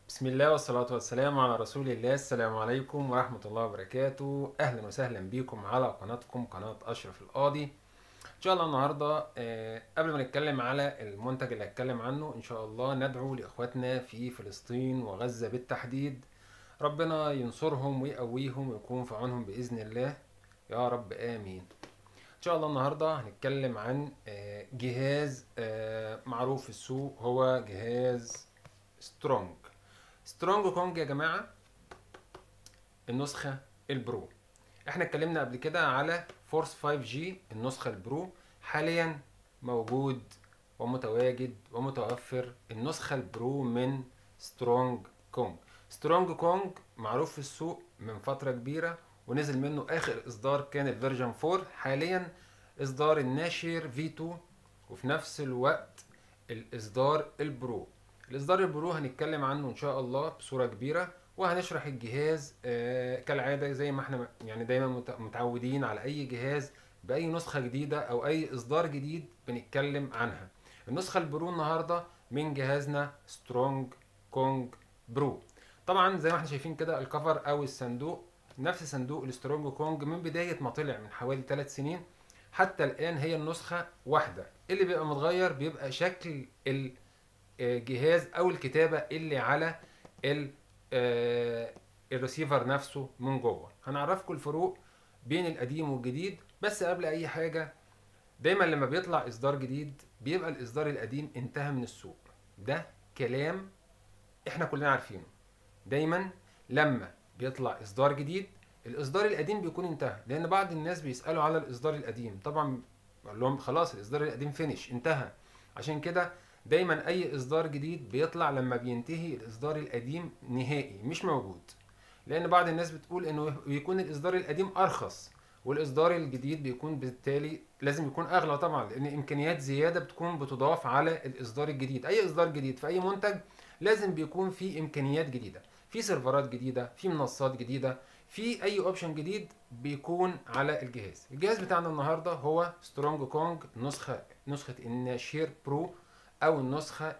بسم الله والصلاة والسلام على رسول الله السلام عليكم ورحمة الله وبركاته أهلا وسهلا بيكم على قناتكم قناة أشرف القاضي إن شاء الله النهاردة آه، قبل ما نتكلم على المنتج اللي هتكلم عنه إن شاء الله ندعو لإخواتنا في فلسطين وغزة بالتحديد ربنا ينصرهم ويقويهم ويكون في عونهم بإذن الله يا رب آمين إن شاء الله النهاردة هنتكلم عن آه، جهاز آه، معروف في السوق هو جهاز سترونج سترونج كونج يا جماعة النسخة البرو احنا اتكلمنا قبل كده على فورس 5 جي النسخة البرو حاليا موجود ومتواجد ومتوفر النسخة البرو من سترونج كونج سترونج كونج معروف في السوق من فترة كبيرة ونزل منه اخر اصدار كان الفيرجن 4 حاليا اصدار الناشر في 2 وفي نفس الوقت الاصدار البرو الاصدار البرو هنتكلم عنه ان شاء الله بصوره كبيره وهنشرح الجهاز آه كالعاده زي ما احنا يعني دايما مت- متعودين على اي جهاز باي نسخه جديده او اي اصدار جديد بنتكلم عنها النسخه البرو النهارده من جهازنا سترونج كونج برو طبعا زي ما احنا شايفين كده الكفر او الصندوق نفس صندوق السترونج كونج من بدايه ما طلع من حوالي 3 سنين حتى الان هي النسخه واحده اللي بيبقى متغير بيبقى شكل ال جهاز او الكتابه اللي على ال آه، الريسيفر نفسه من جوه هنعرفكم الفروق بين القديم والجديد بس قبل اي حاجه دايما لما بيطلع اصدار جديد بيبقى الاصدار القديم انتهى من السوق ده كلام احنا كلنا عارفينه دايما لما بيطلع اصدار جديد الاصدار القديم بيكون انتهى لان بعض الناس بيسالوا على الاصدار القديم طبعا بقول لهم خلاص الاصدار القديم فينش انتهى عشان كده دايما اي اصدار جديد بيطلع لما بينتهي الاصدار القديم نهائي مش موجود لان بعض الناس بتقول انه يكون الاصدار القديم ارخص والاصدار الجديد بيكون بالتالي لازم يكون اغلى طبعا لان امكانيات زياده بتكون بتضاف على الاصدار الجديد اي اصدار جديد في اي منتج لازم بيكون فيه امكانيات جديده في سيرفرات جديده في منصات جديده في اي اوبشن جديد بيكون على الجهاز الجهاز بتاعنا النهارده هو سترونج كونج نسخه نسخه الناشير برو او النسخه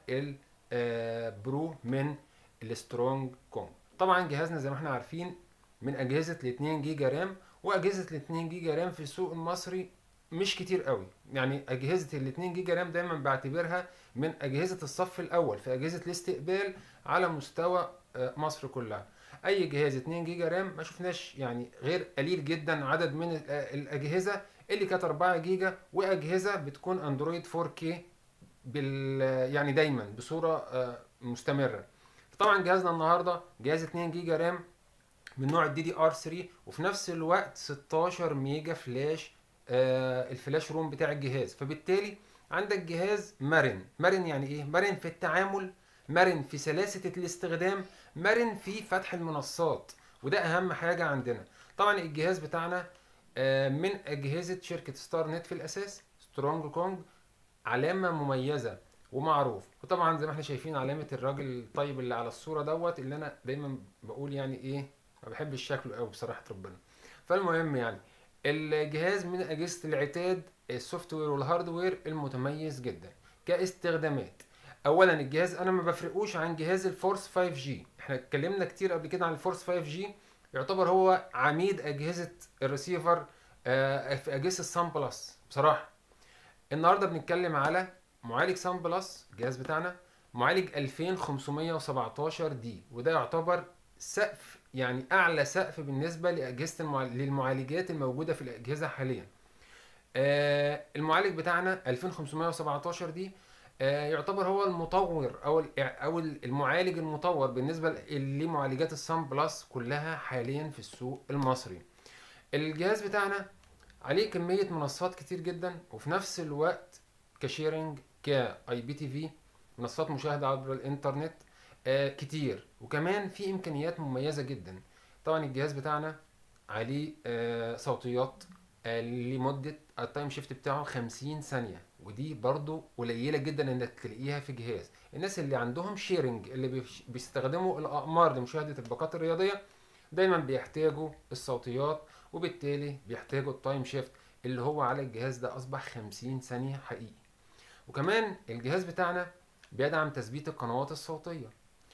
البرو من السترونج كونج طبعا جهازنا زي ما احنا عارفين من اجهزه ال 2 جيجا رام واجهزه ال 2 جيجا رام في السوق المصري مش كتير قوي يعني اجهزه ال 2 جيجا رام دايما بعتبرها من اجهزه الصف الاول في اجهزه الاستقبال على مستوى آه، مصر كلها اي جهاز 2 جيجا رام ما شفناش يعني غير قليل جدا عدد من ال- آه، الاجهزه اللي كانت 4 جيجا واجهزه بتكون اندرويد 4K بال يعني دايما بصوره آه، مستمره طبعا جهازنا النهارده جهاز 2 جيجا رام من نوع الدي دي ار 3 وفي نفس الوقت 16 ميجا فلاش آه الفلاش روم بتاع الجهاز فبالتالي عندك جهاز مرن مرن يعني ايه مرن في التعامل مرن في سلاسة الاستخدام مرن في فتح المنصات وده اهم حاجة عندنا طبعا الجهاز بتاعنا آه من اجهزة شركة ستار نت في الاساس سترونج كونج علامة مميزة ومعروف وطبعا زي ما احنا شايفين علامة الراجل الطيب اللي على الصورة دوت اللي انا دايما بقول يعني ايه ما بحبش شكله قوي بصراحة ربنا فالمهم يعني الجهاز من اجهزة العتاد السوفت وير والهاردوير المتميز جدا كاستخدامات اولا الجهاز انا ما بفرقوش عن جهاز الفورس 5 جي احنا اتكلمنا كتير قبل كده عن الفورس 5 جي يعتبر هو عميد اجهزة الريسيفر آه، في اجهزة السان بلس بصراحة النهارده بنتكلم على معالج سان بلس الجهاز بتاعنا معالج 2517 دي وده يعتبر سقف يعني اعلى سقف بالنسبه لاجهزه المع... للمعالجات الموجوده في الاجهزه حاليا آه المعالج بتاعنا 2517 دي آه يعتبر هو المطور او ال- او المعالج المطور بالنسبه لمعالجات السان بلس كلها حاليا في السوق المصري الجهاز بتاعنا عليه كمية منصات كتير جدا وفي نفس الوقت كشيرنج كاي بي تي في منصات مشاهدة عبر الانترنت آه كتير وكمان في امكانيات مميزة جدا طبعا الجهاز بتاعنا عليه آه صوتيات آه لمدة التايم شيفت بتاعه 50 ثانية ودي برضو قليلة جدا انك تلاقيها في جهاز الناس اللي عندهم شيرنج اللي بيش- بيستخدموا الاقمار لمشاهدة الباقات الرياضية دايما بيحتاجوا الصوتيات وبالتالي بيحتاجوا التايم شيفت اللي هو على الجهاز ده اصبح 50 ثانية حقيقي وكمان الجهاز بتاعنا بيدعم تثبيت القنوات الصوتية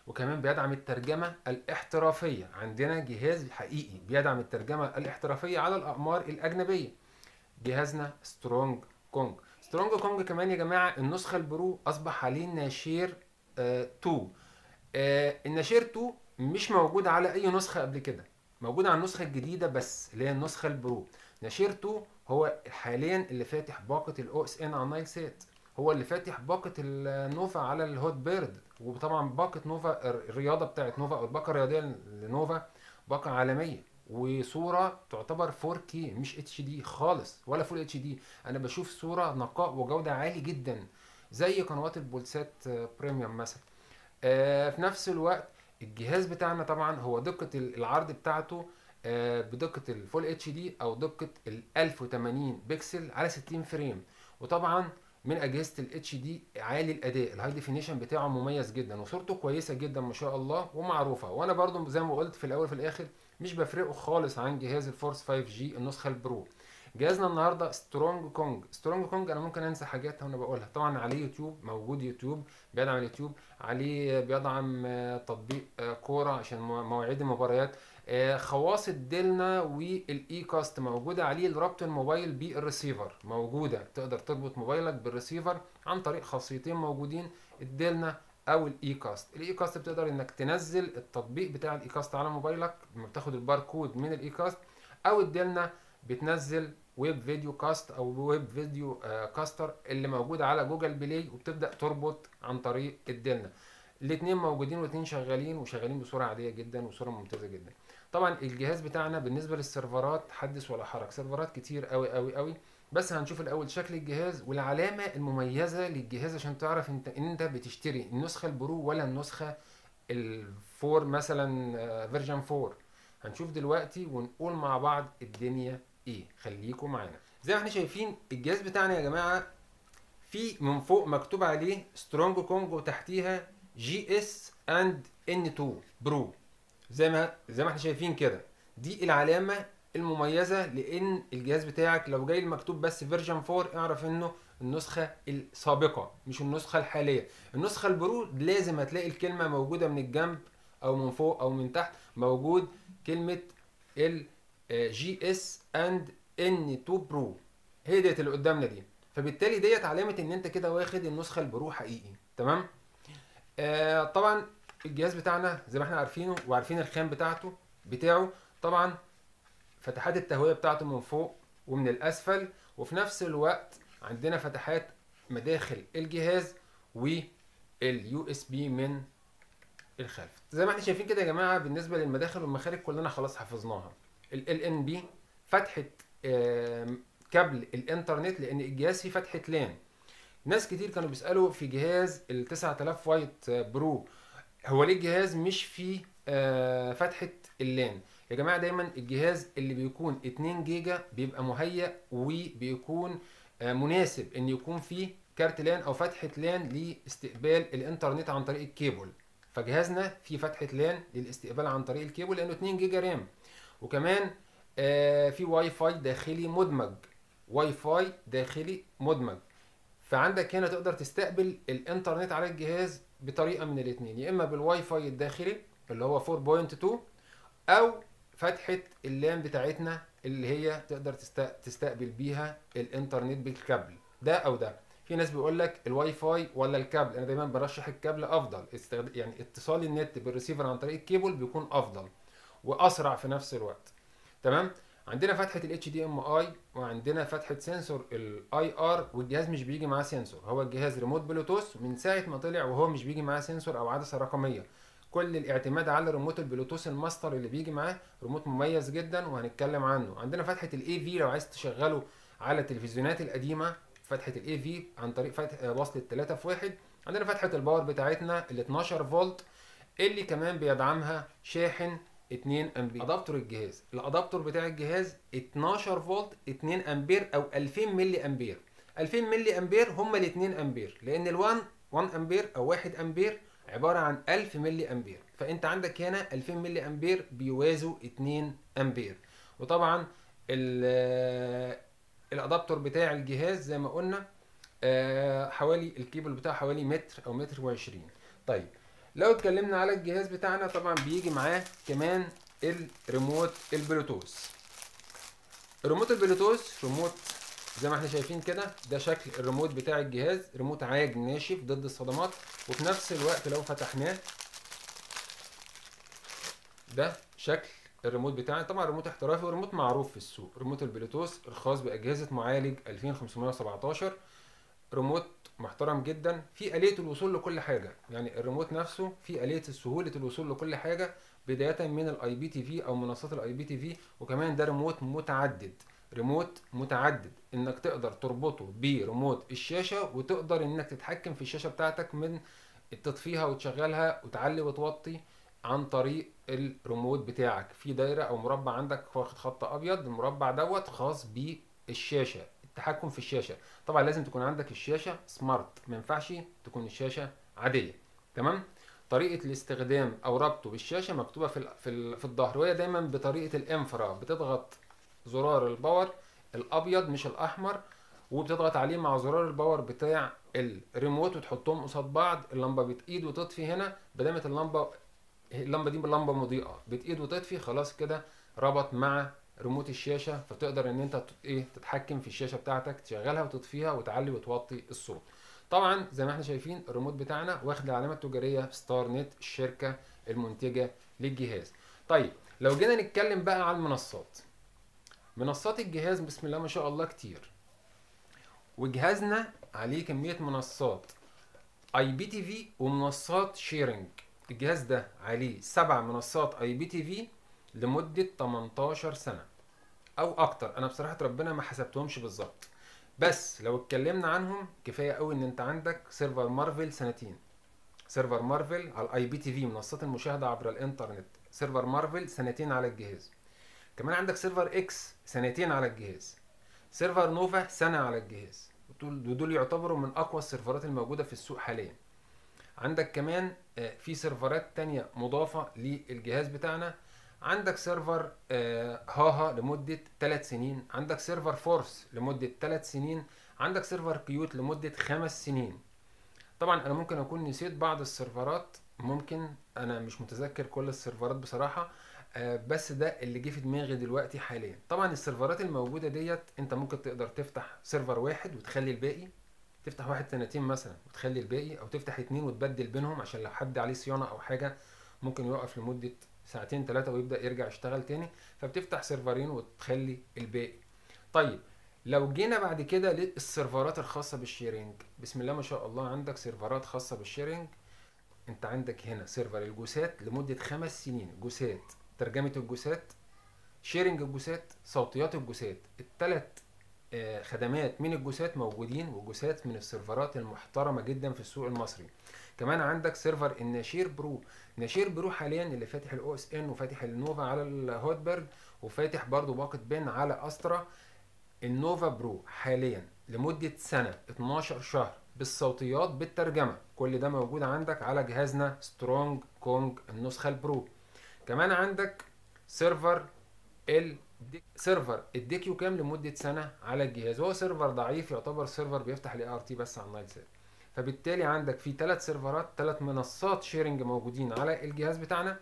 وكمان بيدعم الترجمه الاحترافيه عندنا جهاز حقيقي بيدعم الترجمه الاحترافيه على الاقمار الاجنبيه جهازنا سترونج كونج سترونج كونج كمان يا جماعه النسخه البرو اصبح عليه ناشير آه 2 آه الناشير 2 مش موجود على اي نسخه قبل كده موجود على النسخه الجديده بس اللي هي النسخه البرو ناشير 2 هو حاليا اللي فاتح باقه الاو اس ان على النايل سات هو اللي فاتح باقه النوفا على الهوت بيرد وطبعا باقه نوفا الرياضه بتاعت نوفا او الباقه الرياضيه لنوفا باقه عالميه وصوره تعتبر 4K مش اتش دي خالص ولا فول اتش دي انا بشوف صوره نقاء وجوده عالي جدا زي قنوات البولسات بريميوم مثلا آه في نفس الوقت الجهاز بتاعنا طبعا هو دقه العرض بتاعته آه بدقه الفول اتش دي او دقه ال 1080 بكسل على 60 فريم وطبعا من اجهزه الاتش دي عالي الاداء الهاي ديفينيشن بتاعه مميز جدا وصورته كويسه جدا ما شاء الله ومعروفه وانا برضو زي ما قلت في الاول في الاخر مش بفرقه خالص عن جهاز الفورس 5 جي النسخه البرو جهازنا النهارده سترونج كونج سترونج كونج انا ممكن انسى حاجات وانا بقولها طبعا عليه يوتيوب موجود يوتيوب بيدعم اليوتيوب عليه بيدعم تطبيق كوره عشان مواعيد المباريات خواص الدلنا والاي كاست موجوده عليه لربط الموبايل بالريسيفر موجوده تقدر تربط موبايلك بالريسيفر عن طريق خاصيتين موجودين الدلنا او الاي كاست الاي كاست بتقدر انك تنزل التطبيق بتاع الاي كاست على موبايلك لما بتاخد الباركود من الاي كاست او الدلنا بتنزل ويب فيديو كاست او ويب فيديو كاستر اللي موجود على جوجل بلاي وبتبدا تربط عن طريق الدلنا الاثنين موجودين والاثنين شغالين وشغالين بصوره عاديه جدا وصوره ممتازه جدا طبعا الجهاز بتاعنا بالنسبه للسيرفرات حدث ولا حرج سيرفرات كتير قوي قوي قوي بس هنشوف الاول شكل الجهاز والعلامه المميزه للجهاز عشان تعرف انت ان انت بتشتري النسخه البرو ولا النسخه الفور مثلا فيرجن 4 هنشوف دلوقتي ونقول مع بعض الدنيا ايه خليكم معانا زي ما احنا شايفين الجهاز بتاعنا يا جماعه في من فوق مكتوب عليه سترونج كونج وتحتيها جي اس اند ان 2 برو زي ما زي ما احنا شايفين كده دي العلامه المميزه لان الجهاز بتاعك لو جاي المكتوب بس فيرجن 4 اعرف انه النسخه السابقه مش النسخه الحاليه النسخه البرو لازم هتلاقي الكلمه موجوده من الجنب او من فوق او من تحت موجود كلمه ال جي اس اند ان 2 برو هي ديت اللي قدامنا دي فبالتالي ديت علامه ان انت كده واخد النسخه البرو حقيقي تمام آه طبعا الجهاز بتاعنا زي ما احنا عارفينه وعارفين الخام بتاعته بتاعه طبعا فتحات التهويه بتاعته من فوق ومن الاسفل وفي نفس الوقت عندنا فتحات مداخل الجهاز واليو اس بي من الخلف زي ما احنا شايفين كده يا جماعه بالنسبه للمداخل والمخارج كلنا خلاص حفظناها ال ان بي فتحه كابل الانترنت لان الجهاز فيه فتحه لان ناس كتير كانوا بيسالوا في جهاز ال 9000 وايت برو هو ليه الجهاز مش فيه فتحه اللان يا جماعه دايما الجهاز اللي بيكون 2 جيجا بيبقى مهيأ وبيكون مناسب ان يكون فيه كارت لان او فتحه لان لاستقبال الانترنت عن طريق الكيبل فجهازنا فيه فتحه لان للاستقبال عن طريق الكيبل لانه 2 جيجا رام وكمان آه في واي فاي داخلي مدمج واي فاي داخلي مدمج فعندك هنا تقدر تستقبل الانترنت على الجهاز بطريقه من الاثنين يا اما بالواي فاي الداخلي اللي هو 4.2 او فتحه اللان بتاعتنا اللي هي تقدر تستقبل بيها الانترنت بالكابل ده او ده في ناس بيقول لك الواي فاي ولا الكابل انا دايما برشح الكابل افضل استخد... يعني اتصال النت بالريسيفر عن طريق الكيبل بيكون افضل واسرع في نفس الوقت تمام عندنا فتحه الاتش دي ام اي وعندنا فتحه سنسور الاي ار والجهاز مش بيجي معاه سنسور هو الجهاز ريموت بلوتوث من ساعه ما طلع وهو مش بيجي معاه سنسور او عدسه رقميه كل الاعتماد على ريموت البلوتوث الماستر اللي بيجي معاه ريموت مميز جدا وهنتكلم عنه عندنا فتحه الاي في لو عايز تشغله على التلفزيونات القديمه فتحه الاي في عن طريق فتح وصله 3 في 1 عندنا فتحه الباور بتاعتنا ال 12 فولت اللي كمان بيدعمها شاحن 2 امبير ادابتور الجهاز الادابتور بتاع الجهاز 12 فولت 2 امبير او 2000 ملي امبير 2000 ملي امبير هم ال 2 امبير لان ال1 1 امبير او 1 امبير عباره عن 1000 ملي امبير فانت عندك هنا 2000 ملي امبير بيوازوا 2 امبير وطبعا الادابتور بتاع الجهاز زي ما قلنا حوالي الكيبل بتاعه حوالي متر او متر و20 طيب لو اتكلمنا على الجهاز بتاعنا طبعا بيجي معاه كمان الريموت البلوتوث الريموت البلوتوث ريموت زي ما احنا شايفين كده ده شكل الريموت بتاع الجهاز ريموت عاج ناشف ضد الصدمات وفي نفس الوقت لو فتحناه ده شكل الريموت بتاعي طبعا ريموت احترافي وريموت معروف في السوق ريموت البلوتوث الخاص باجهزه معالج 2517 ريموت محترم جدا في آلية الوصول لكل حاجة يعني الريموت نفسه في آلية سهولة الوصول لكل حاجة بداية من الاي بي تي في او منصات الاي بي تي في وكمان ده ريموت متعدد ريموت متعدد انك تقدر تربطه بريموت الشاشة وتقدر انك تتحكم في الشاشة بتاعتك من تطفيها وتشغلها وتعلي وتوطي عن طريق الريموت بتاعك في دايرة او مربع عندك واخد خط ابيض المربع دوت خاص بالشاشة التحكم في الشاشة طبعا لازم تكون عندك الشاشة سمارت ما ينفعش تكون الشاشة عادية تمام طريقة الاستخدام او ربطه بالشاشة مكتوبة في ال في, ال في الظهر وهي دايما بطريقة الانفرا بتضغط زرار الباور الابيض مش الاحمر وبتضغط عليه مع زرار الباور بتاع الريموت وتحطهم قصاد بعض اللمبه بتقيد وتطفي هنا بدامت اللمبه اللمبه دي لمبه مضيئه بتقيد وتطفي خلاص كده ربط مع ريموت الشاشه فتقدر ان انت ايه تتحكم في الشاشه بتاعتك تشغلها وتطفيها وتعلي وتوطي الصوت طبعا زي ما احنا شايفين الريموت بتاعنا واخد العلامه التجاريه ستار نت الشركه المنتجه للجهاز طيب لو جينا نتكلم بقى على المنصات منصات الجهاز بسم الله ما شاء الله كتير وجهازنا عليه كمية منصات اي بي تي في ومنصات شيرنج الجهاز ده عليه سبع منصات اي بي تي في لمدة 18 سنة او اكتر انا بصراحة ربنا ما حسبتهمش بالظبط بس لو اتكلمنا عنهم كفاية قوي ان انت عندك سيرفر مارفل سنتين سيرفر مارفل على الاي بي تي في منصات المشاهدة عبر الانترنت سيرفر مارفل سنتين على الجهاز كمان عندك سيرفر اكس سنتين على الجهاز سيرفر نوفا سنة على الجهاز ودول يعتبروا من اقوى السيرفرات الموجودة في السوق حاليا عندك كمان في سيرفرات تانية مضافة للجهاز بتاعنا عندك سيرفر هاها لمدة 3 سنين عندك سيرفر فورس لمدة 3 سنين عندك سيرفر كيوت لمدة 5 سنين طبعا انا ممكن اكون نسيت بعض السيرفرات ممكن انا مش متذكر كل السيرفرات بصراحة بس ده اللي جه في دماغي دلوقتي حاليا طبعا السيرفرات الموجوده ديت انت ممكن تقدر تفتح سيرفر واحد وتخلي الباقي تفتح واحد سنتين مثلا وتخلي الباقي او تفتح اتنين وتبدل بينهم عشان لو حد عليه صيانه او حاجه ممكن يوقف لمده ساعتين ثلاثه ويبدا يرجع يشتغل تاني فبتفتح سيرفرين وتخلي الباقي طيب لو جينا بعد كده للسيرفرات الخاصه بالشيرنج بسم الله ما شاء الله عندك سيرفرات خاصه بالشيرنج انت عندك هنا سيرفر الجوسات لمده خمس سنين جوسات ترجمة الجوسات شيرنج الجوسات صوتيات الجوسات الثلاث خدمات من الجوسات موجودين والجوسات من السيرفرات المحترمة جدا في السوق المصري كمان عندك سيرفر الناشير برو ناشير برو حاليا اللي فاتح الاو اس ان وفاتح النوفا على الهوتبرج وفاتح برضو باقة بين على استرا النوفا برو حاليا لمدة سنة 12 شهر بالصوتيات بالترجمة كل ده موجود عندك على جهازنا سترونج كونج النسخة البرو كمان عندك سيرفر ال سيرفر الديكيو كام لمده سنه على الجهاز هو سيرفر ضعيف يعتبر سيرفر بيفتح الاي ار تي بس على النايل سات فبالتالي عندك في ثلاث سيرفرات ثلاث منصات شيرنج موجودين على الجهاز بتاعنا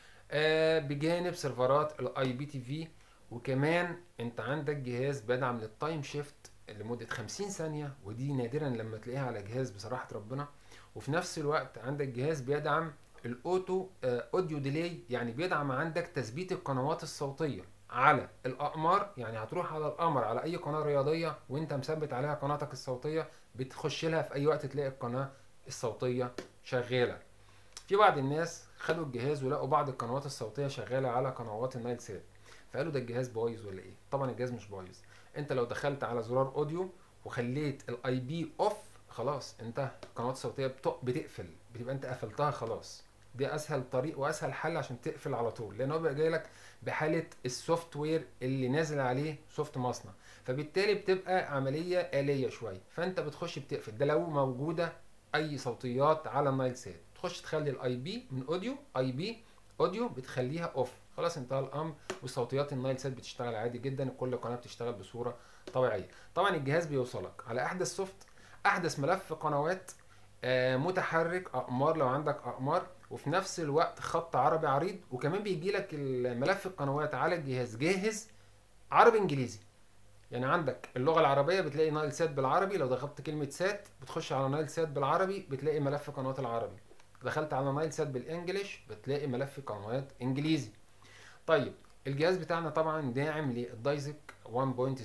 آه بجانب سيرفرات الاي بي تي في وكمان انت عندك جهاز بيدعم للتايم شيفت لمده 50 ثانيه ودي نادرا لما تلاقيها على جهاز بصراحه ربنا وفي نفس الوقت عندك جهاز بيدعم الاوتو اوديو ديلي يعني بيدعم عندك تثبيت القنوات الصوتيه على الاقمار يعني هتروح على القمر على اي قناه رياضيه وانت مثبت عليها قناتك الصوتيه بتخش لها في اي وقت تلاقي القناه الصوتيه شغاله في بعض الناس خدوا الجهاز ولقوا بعض القنوات الصوتيه شغاله على قنوات النايل سات فقالوا ده الجهاز بايظ ولا ايه طبعا الجهاز مش بايظ انت لو دخلت على زرار اوديو وخليت الاي بي اوف خلاص انت القنوات الصوتيه بتقفل بتبقى انت قفلتها خلاص دي اسهل طريق واسهل حل عشان تقفل على طول لان هو بيبقى جاي لك بحاله السوفت وير اللي نازل عليه سوفت مصنع فبالتالي بتبقى عمليه اليه شويه فانت بتخش بتقفل ده لو موجوده اي صوتيات على النايل سات تخش تخلي الاي بي من اوديو اي بي اوديو بتخليها اوف خلاص انتهى الامر وصوتيات النايل سات بتشتغل عادي جدا كل قناه بتشتغل بصوره طبيعيه طبعا الجهاز بيوصلك على احدث سوفت احدث ملف قنوات آه متحرك اقمار لو عندك اقمار وفي نفس الوقت خط عربي عريض وكمان بيجي لك الملف القنوات على الجهاز جاهز عربي انجليزي يعني عندك اللغه العربيه بتلاقي نايل سات بالعربي لو ضغطت كلمه سات بتخش على نايل سات بالعربي بتلاقي ملف قنوات العربي دخلت على نايل سات بالانجليش بتلاقي ملف قنوات انجليزي طيب الجهاز بتاعنا طبعا داعم للدايزك 1.0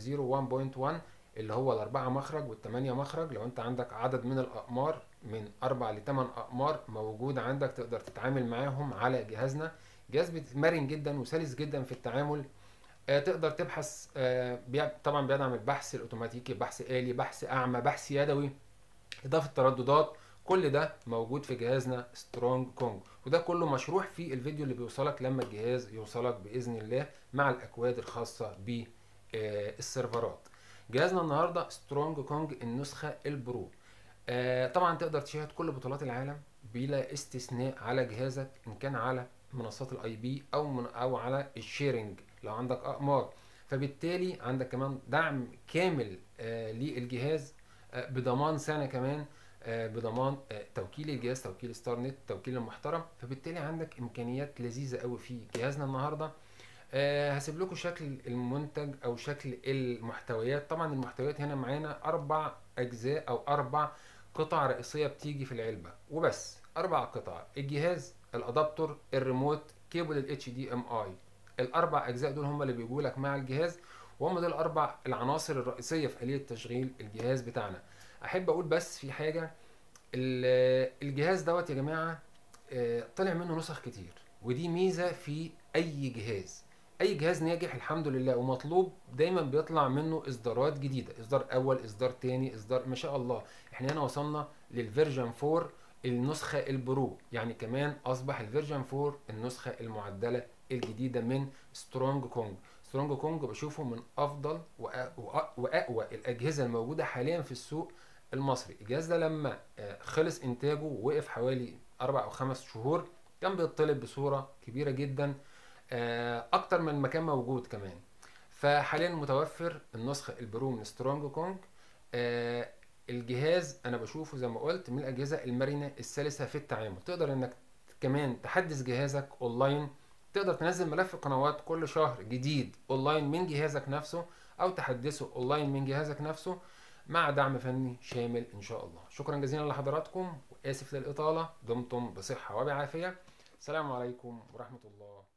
1.1 اللي هو الأربعة مخرج والثمانية مخرج لو أنت عندك عدد من الأقمار من أربع لثمان أقمار موجود عندك تقدر تتعامل معاهم على جهازنا جهاز مرن جدا وسلس جدا في التعامل آه تقدر تبحث آه بيع- طبعا بيدعم البحث الأوتوماتيكي بحث آلي بحث أعمى بحث يدوي إضافة ترددات كل ده موجود في جهازنا سترونج كونج وده كله مشروح في الفيديو اللي بيوصلك لما الجهاز يوصلك بإذن الله مع الأكواد الخاصة بالسيرفرات جهازنا النهارده سترونج كونج النسخة البرو آه، طبعا تقدر تشاهد كل بطولات العالم بلا استثناء على جهازك ان كان على منصات الاي بي او من او على الشيرنج لو عندك اقمار فبالتالي عندك كمان دعم كامل آه، للجهاز آه، بضمان سنه كمان آه، بضمان آه، توكيل الجهاز توكيل ستار نت توكيل المحترم فبالتالي عندك امكانيات لذيذه قوي في جهازنا النهارده آه، هسيب لكم شكل المنتج او شكل المحتويات طبعا المحتويات هنا معانا اربع اجزاء او اربع قطع رئيسيه بتيجي في العلبه وبس اربع قطع الجهاز الادابتور الريموت كيبل الاتش دي ام اي الاربع اجزاء دول هم اللي بيجوا لك مع الجهاز وهم دول الاربع العناصر الرئيسيه في اليه تشغيل الجهاز بتاعنا احب اقول بس في حاجه ال- الجهاز دوت يا جماعه آه، طلع منه نسخ كتير ودي ميزه في اي جهاز اي جهاز ناجح الحمد لله ومطلوب دايما بيطلع منه اصدارات جديده اصدار اول اصدار تاني اصدار ما شاء الله احنا هنا وصلنا للفيرجن 4 النسخه البرو يعني كمان اصبح الفيرجن 4 النسخه المعدله الجديده من سترونج كونج سترونج كونج بشوفه من افضل وأ- وأ- واقوى الاجهزه الموجوده حاليا في السوق المصري الجهاز ده لما آه، خلص انتاجه ووقف حوالي اربع او خمس شهور كان بيطلب بصوره كبيره جدا آه، اكتر من مكان موجود كمان فحاليا متوفر النسخه البرو من سترونج كونج آه، الجهاز انا بشوفه زي ما قلت من الاجهزه المرنه السلسه في التعامل تقدر انك كمان تحدث جهازك اونلاين تقدر تنزل ملف قنوات كل شهر جديد اونلاين من جهازك نفسه او تحدثه اونلاين من جهازك نفسه مع دعم فني شامل ان شاء الله شكرا جزيلا لحضراتكم واسف للاطاله دمتم بصحه وبعافيه السلام عليكم ورحمه الله